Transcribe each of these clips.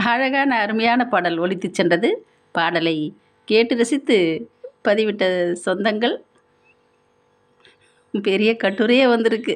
அழகான அருமையான பாடல் ஒலித்துச் சென்றது பாடலை கேட்டு ரசித்து பதிவிட்ட சொந்தங்கள் பெரிய கட்டுரையே வந்திருக்கு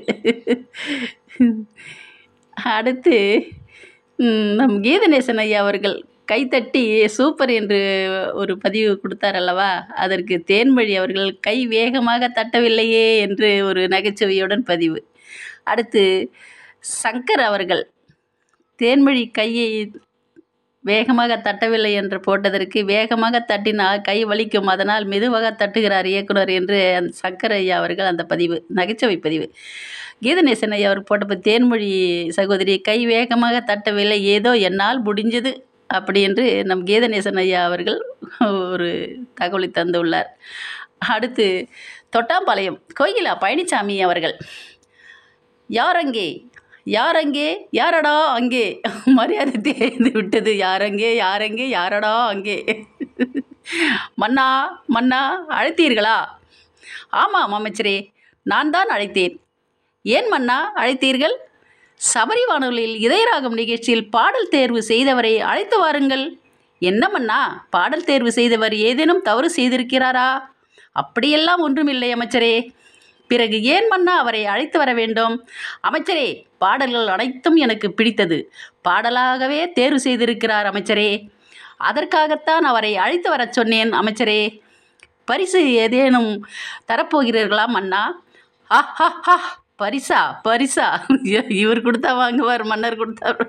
அடுத்து ம், நம் கீதநேசன் ஐயா அவர்கள் கைத்தட்டி சூப்பர் என்று ஒரு பதிவு கொடுத்தார் அல்லவா அதற்கு தேன்மொழி அவர்கள் கை வேகமாக தட்டவில்லையே என்று ஒரு நகைச்சுவையுடன் பதிவு அடுத்து சங்கர் அவர்கள் தேன்மொழி கையை வேகமாக தட்டவில்லை என்று போட்டதற்கு வேகமாக தட்டினால் கை வலிக்கும் அதனால் மெதுவாக தட்டுகிறார் இயக்குனர் என்று அந்த சங்கர் ஐயா அவர்கள் அந்த பதிவு நகைச்சுவை பதிவு கீதநேசன் ஐயா அவர் போட்டப்ப தேன்மொழி சகோதரி கை வேகமாக தட்டவில்லை ஏதோ என்னால் முடிஞ்சது அப்படி என்று நம் கீதநேசன் ஐயா அவர்கள் ஒரு தகவலை தந்துள்ளார் அடுத்து தொட்டாம்பாளையம் கோகிலா பழனிசாமி அவர்கள் யார் அங்கே யார் அங்கே யாரடா அங்கே மரியாதை தேர்ந்து விட்டது யார் அங்கே யார் அங்கே யாரடா அங்கே மன்னா மன்னா அழைத்தீர்களா ஆமாம் அமைச்சரே நான் தான் அழைத்தேன் ஏன் மன்னா அழைத்தீர்கள் சபரி வானொலியில் இதயராகம் நிகழ்ச்சியில் பாடல் தேர்வு செய்தவரை அழைத்து வாருங்கள் என்ன மன்னா பாடல் தேர்வு செய்தவர் ஏதேனும் தவறு செய்திருக்கிறாரா அப்படியெல்லாம் ஒன்றுமில்லை அமைச்சரே பிறகு ஏன் மன்னா அவரை அழைத்து வர வேண்டும் அமைச்சரே பாடல்கள் அனைத்தும் எனக்கு பிடித்தது பாடலாகவே தேர்வு செய்திருக்கிறார் அமைச்சரே அதற்காகத்தான் அவரை அழைத்து வரச் சொன்னேன் அமைச்சரே பரிசு ஏதேனும் தரப்போகிறீர்களா மன்னா ஆ ஹா ஹா பரிசா பரிசா இவர் கொடுத்தா வாங்குவார் மன்னர் கொடுத்தார்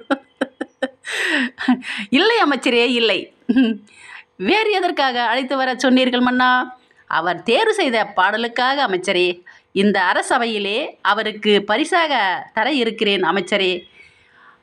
இல்லை அமைச்சரே இல்லை வேறு எதற்காக அழைத்து வர சொன்னீர்கள் மன்னா அவர் தேர்வு செய்த பாடலுக்காக அமைச்சரே இந்த அரசவையிலே அவருக்கு பரிசாக தர இருக்கிறேன் அமைச்சரே